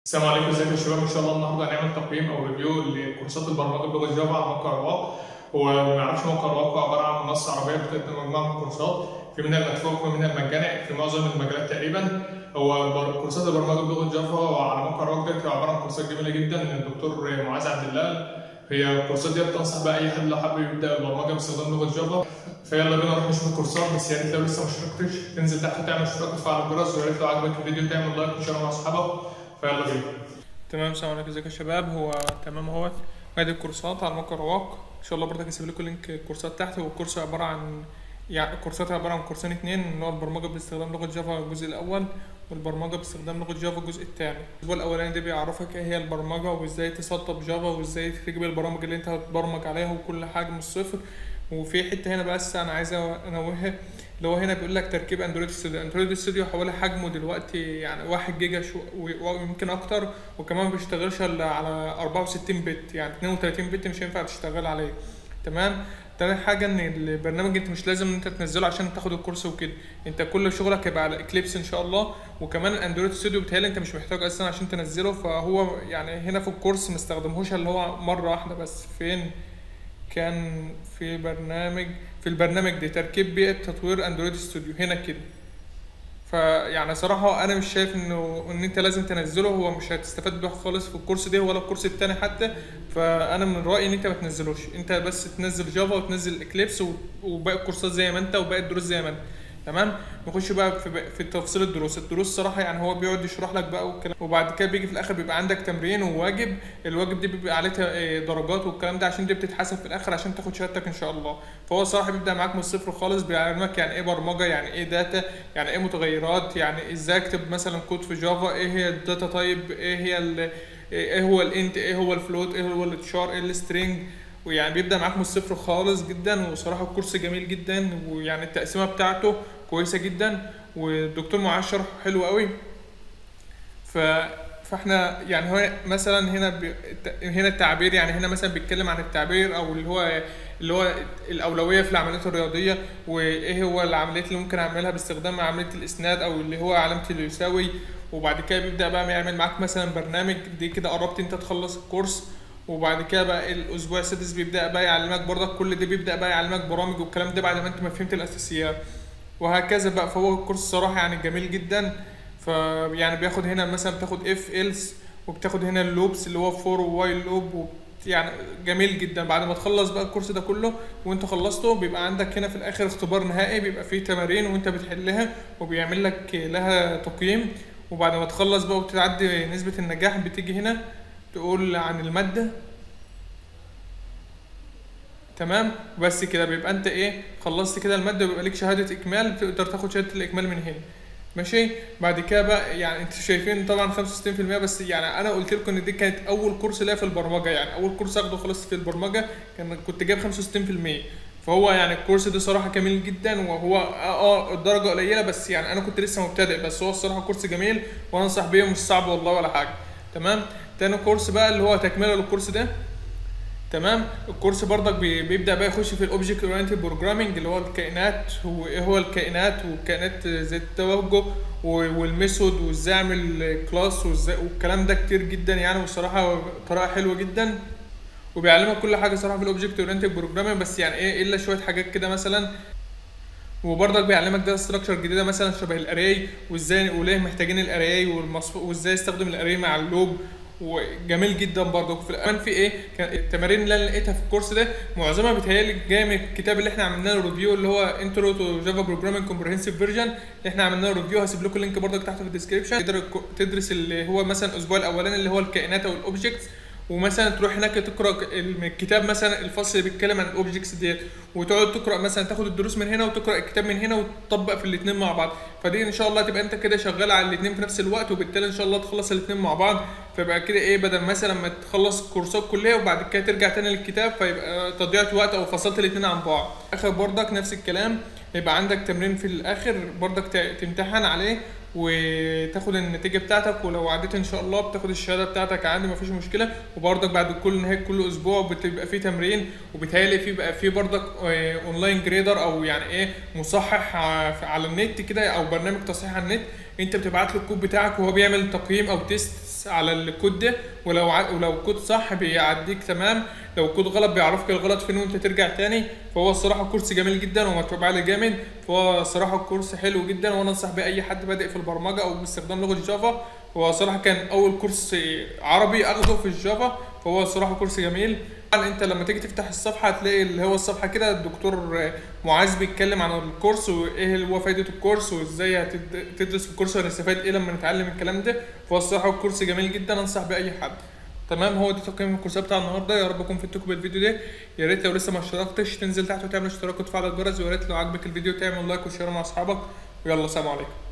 السلام عليكم ازيكم يا شباب ان شاء الله النهارده هنعمل تقييم او ريفيو لكورسات البرمجه بلغه جافا على موقع رواق هو ما يعرفش موقع رواق عباره عن منصه عربيه بتقدم مجموعه من الكورسات في منها المدفوع وفي منها المجاني في معظم المجالات تقريبا هو بر- كورسات البرمجه بلغه جافا على موقع رواق ديت عباره عن كورسات جميله جدا من الدكتور معاذ عبد الله هي الكورسات دي بتنصح بقى اي حد لو حابب يبدا البرمجه باستخدام لغه جافا فيلا بينا نروح نشوف الكورسات بس يا ريت لو لسه ما اشتركتش تنزل تحت تعمل اشتراك وتفعل الجرس ويا ريت لو عجبك الفيديو تعمل لايك وشير مع اصحابك فيلا بينا تمام السلام عليكم ازيكم يا شباب هو تمام اهوت ادي الكورسات على موقع رواق ان شاء الله برضك هسيب لكم لينك الكورسات تحت هو الكورس عباره عن يعني الكورسات عباره عن كورسين اتنين اللي هو البرمجه باستخدام لغه جافا الجزء الاول والبرمجه باستخدام لغه جافا الجزء الثاني الاسبوع الاولاني ده بيعرفك ايه هي البرمجه وازاي تسطب جافا وازاي تجيب البرامج اللي انت هتبرمج عليها وكل حاجه من الصفر وفي حته هنا بس انا عايز انوهها اللي هو هنا بيقول لك تركيب اندرويد ستوديو اندرويد ستوديو حوالي حجمه دلوقتي يعني 1 جيجا شو ويمكن اكتر وكمان ما بيشتغلش الا على 64 بت يعني 32 بت مش هينفع تشتغل عليه تمام تاني حاجة ان البرنامج انت مش لازم ان انت تنزله عشان تاخد الكورس وكده انت كل شغلك هيبقى على اكليبس ان شاء الله وكمان اندرويد ستوديو بتهيألي انت مش محتاج اصلا عشان تنزله فهو يعني هنا في الكورس مستخدمهوش اللي هو مرة واحدة بس فين كان في برنامج في البرنامج ده تركيب بيئة تطوير اندرويد ستوديو هنا كده فيعني صراحة أنا مش شايف إنه إن أنت لازم تنزله هو مش هتستفاد بيه خالص في الكورس ده ولا الكورس التاني حتى فأنا من رأيي إن أنت ما تنزلوش أنت بس تنزل جافا وتنزل إكليبس وباقي الكورسات زي ما أنت وباقي الدروس زي ما أنت تمام نخش بقى في في تفصيل الدروس الدروس صراحه يعني هو بيقعد يشرح لك بقى والكلام وبعد كده بيجي في الاخر بيبقى عندك تمرين وواجب الواجب دي بيبقى عليه ت- درجات والكلام ده عشان دي بتتحسب في الاخر عشان تاخد شهادتك ان شاء الله فهو صراحه بيبدا معاك من الصفر خالص بيعلمك يعني ايه برمجه يعني ايه داتا يعني ايه متغيرات يعني ازاي اكتب مثلا كود في جافا ايه هي الداتا تايب ايه هي ال- ايه هو الانت ايه هو الفلوت ايه هو التشار ايه السترينج ويعني بيبدا معاك من الصفر خالص جدا وصراحه الكورس جميل جدا ويعني التقسيمه بتاعته كويسه جدا والدكتور معاه شرح حلو قوي ف فاحنا يعني هو مثلا هنا بي... هنا التعبير يعني هنا مثلا بيتكلم عن التعبير او اللي هو اللي هو الاولويه في العمليات الرياضيه وايه هو العمليات اللي ممكن اعملها باستخدام عمليه الاسناد او اللي هو علامه اللي يساوي وبعد كده بيبدا بقى يعمل معاك مثلا برنامج دي كده قربت انت تخلص الكورس وبعد كده بقى الاسبوع السادس بيبدا بقى يعلمك برضك كل ده بيبدا بقى يعلمك برامج والكلام ده بعد ما انت ما فهمت الاساسيات وهكذا بقى فهو الكورس صراحه يعني جميل جدا فيعني بياخد هنا مثلا بتاخد اف ايلس وبتاخد هنا اللوبس اللي هو فور ووايل لوب و يعني جميل جدا بعد ما تخلص بقى الكورس ده كله وانت خلصته بيبقى عندك هنا في الاخر اختبار نهائي بيبقى فيه تمارين وانت بتحلها وبيعمل لك لها تقييم وبعد ما تخلص بقى وتعدي نسبة النجاح بتيجي هنا تقول عن المادة تمام بس كده بيبقى انت ايه خلصت كده الماده بيبقى ليك شهاده اكمال تقدر تاخد شهاده الاكمال من هنا ماشي بعد كده بقى يعني انتوا شايفين طبعا 65% بس يعني انا قلت لكم ان دي كانت اول كورس ليا في البرمجه يعني اول كورس اخده خلاص في البرمجه كان كنت جايب 65% فهو يعني الكورس ده صراحه جميل جدا وهو اه الدرجه قليله بس يعني انا كنت لسه مبتدئ بس هو الصراحه كورس جميل وانا انصح بيه مش صعب والله ولا حاجه تمام تاني كورس بقى اللي هو تكمله للكورس ده تمام الكورس برضك بي- بيبدا بقى يخش في الاوبجكت اورينتد بروجرامنج اللي هو الكائنات هو ايه هو الكائنات والكائنات زي التوجه و- والميثود وازاي اعمل كلاس وازاي والكلام ده كتير جدا يعني والصراحه طريقه حلوه جدا وبيعلمك كل حاجه صراحه في الاوبجكت اورينتد بروجرامنج بس يعني ايه الا شويه حاجات كده مثلا وبرضك بيعلمك ده ستراكشر جديده مثلا شبه الاري وازاي وليه محتاجين الاري والمصف... وازاي استخدم الاري مع اللوب وجميل جدا برضه في كمان في ايه كان التمارين اللي انا لقيتها في الكورس ده معظمها بيتهيألي جايه من الكتاب اللي احنا عملنا له ريفيو اللي هو انترو تو جافا بروجرامينج كومبريهنسيف فيرجن اللي احنا عملنا له ريفيو هسيب لكم اللينك برضك تحت في الديسكربشن تقدر تدرس اللي هو مثلا الاسبوع الاولاني اللي هو الكائنات او الاوبجكتس ومثلا تروح هناك تقرا من الكتاب مثلا الفصل اللي بيتكلم عن الاوبجكتس ديت وتقعد تقرا مثلا تاخد الدروس من هنا وتقرا الكتاب من هنا وتطبق في الاثنين مع بعض فدي ان شاء الله تبقى انت كده شغال على الاثنين في نفس الوقت وبالتالي ان شاء الله تخلص الاثنين مع بعض فيبقى كده ايه بدل مثلا ما تخلص الكورسات كلها وبعد كده ترجع تاني للكتاب فيبقى تضييع وقت او فصلت الاثنين عن بعض اخر برضك نفس الكلام يبقى عندك تمرين في الاخر برضك ت- تمتحن عليه وتاخد النتيجه بتاعتك ولو عديت ان شاء الله بتاخد الشهاده بتاعتك عادي مفيش مشكله وبرضك بعد كل نهايه كل اسبوع بتبقى فيه تمرين وبيتهيألي في بقى في برضك آه، اونلاين جريدر او يعني ايه مصحح ع- على النت كده او برنامج تصحيح على النت انت بتبعت له الكود بتاعك وهو بيعمل تقييم او تيست على الكود ده ولو ع... ولو الكود صح بيعديك تمام لو الكود غلط بيعرفك الغلط فين وانت ترجع تاني فهو الصراحه كورس جميل جدا ومتعوب عليه جامد فهو الصراحه كورس حلو جدا وانا انصح بيه اي حد بادئ في البرمجه او باستخدام لغه جافا هو صراحه كان اول كورس عربي اخده في الجافا فهو الصراحه كورس جميل طبعا انت لما تيجي تفتح الصفحه هتلاقي اللي هو الصفحه كده الدكتور معاذ بيتكلم عن الكورس وايه اللي هو فايده الكورس وازاي هتد- تدرس في الكورس وهنستفاد ايه لما نتعلم الكلام ده فهو الصراحه الكورس جميل جدا انصح بيه اي حد تمام هو ده تقييم الكورسات بتاع النهارده يا رب اكون فدتكم بالفيديو ده يا ريت لو لسه ما اشتركتش تنزل تحت وتعمل اشتراك وتفعل الجرس ويا ريت لو عجبك الفيديو تعمل لايك وشير مع اصحابك ويلا سلام عليكم